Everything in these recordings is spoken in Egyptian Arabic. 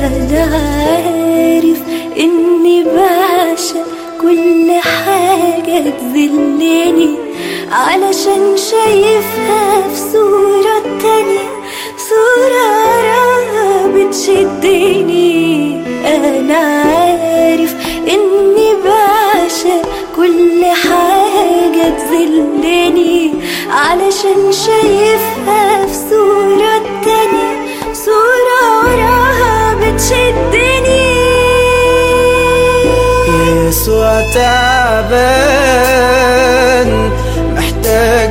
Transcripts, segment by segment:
أنا عارف إني بعشق كل حاجة تذلني علشان شايفها في صورة تانية صورة وراها بتشدني أنا عارف إني بعشق كل حاجة تذلني علشان شايفها في صورة تانية صورة وراها بتشدني يسوع تعبان محتاج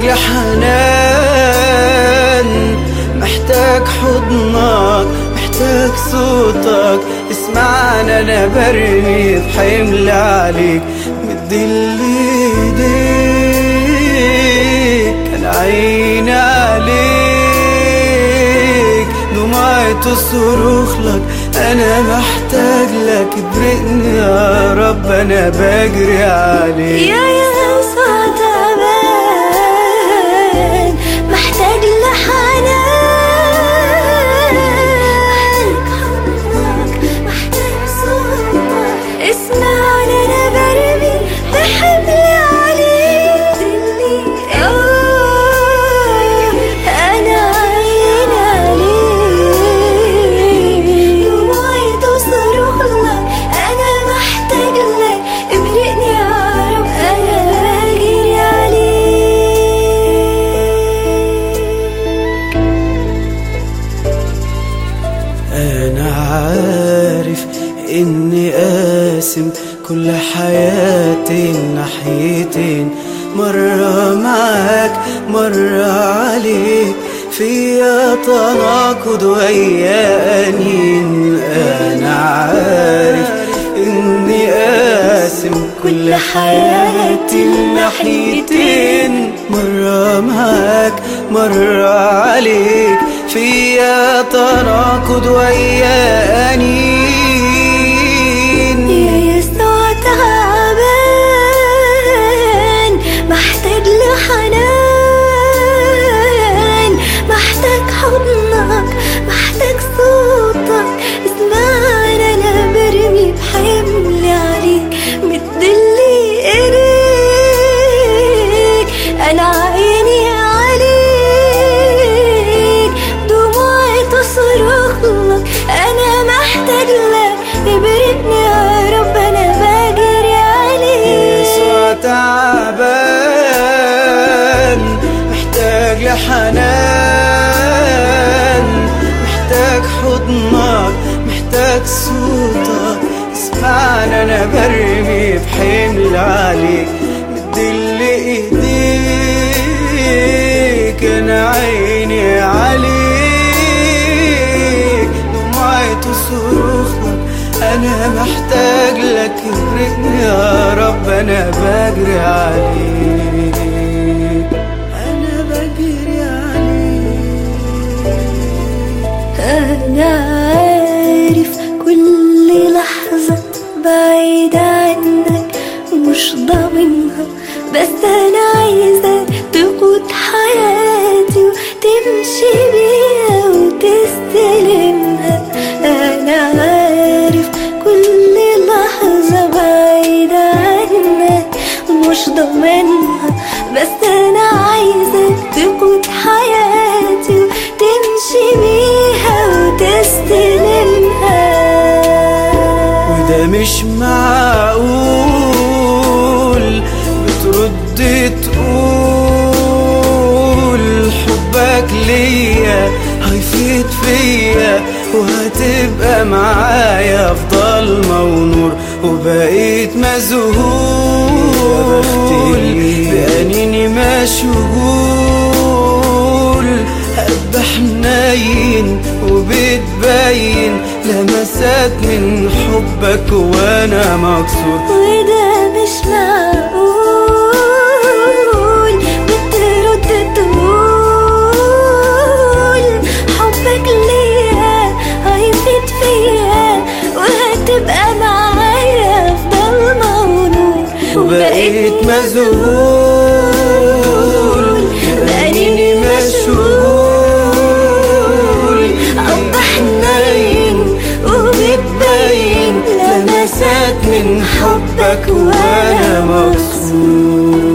لحنان محتاج حضنك محتاج صوتك اسمعنا انا برمي بحمل عليك مدي ايديك انا عيني عليك دموعي تصرخ لك انا محتاج لك ابرقني يا رب انا بجري عليك يا يسوع تعبان محتاج لحنان محتاج صوتك اسمعني انا برمي بحملي عليك آه، انا عيني عليك دموعي تصرخ لك انا محتاج لك ابرقني يا رب انا بجري عليك انا عارف اني قاسم كل حياتي الناحيتين مرة معاك مرة عليك فيا تناقض ويا أنين أنا عارف إني قاسم كل حياتي الناحيتين مرة معاك مرة عليك فيا تناقض ويا أنين يا يسوع تعبان محتاج لحنان محتاج حضنك محتاج صوتك اسمعنا انا برمي بحملي عليك مدلي ايديك انا عيني عليك دموعي تصرخ لك انا محتاج لك ابرقني يا رب انا بجري عليك يسوع تعبان محتاج لحنان محتاج حضنك محتاج صوتك اسمعنا انا برمي بحمل عليك مدل ايديك انا عيني عليك دموعي تصرخ لك انا محتاج لك ابرقني يا رب انا بجري عليك انا بجري عليك أنا عارف كل لحظة بعيدة عنك مش ضامنها بس أنا عايزة تقود حياتي وتمشي بيها وتستلمها أنا عارف كل لحظة بعيدة عنك مش ضامنها بس أنا عايزة تقود حياتي وتمشي بيها وتستلمها وده مش معقول بترد تقول حبك ليا هيفيد فيا وهتبقى معايا في ضلمة ونور وبقيت مذهول بأنيني مشغول قلب حنين وبتبين لمسات من حبك وانا مكسور وده مش معقول بترد تقول حبك ليا هيفيد فيا وهتبقى معايا في ضلمة ونور وبقيت مذهول بأنيني مشغول أب حنين وبتبين لمسات من حبك وانا مكسور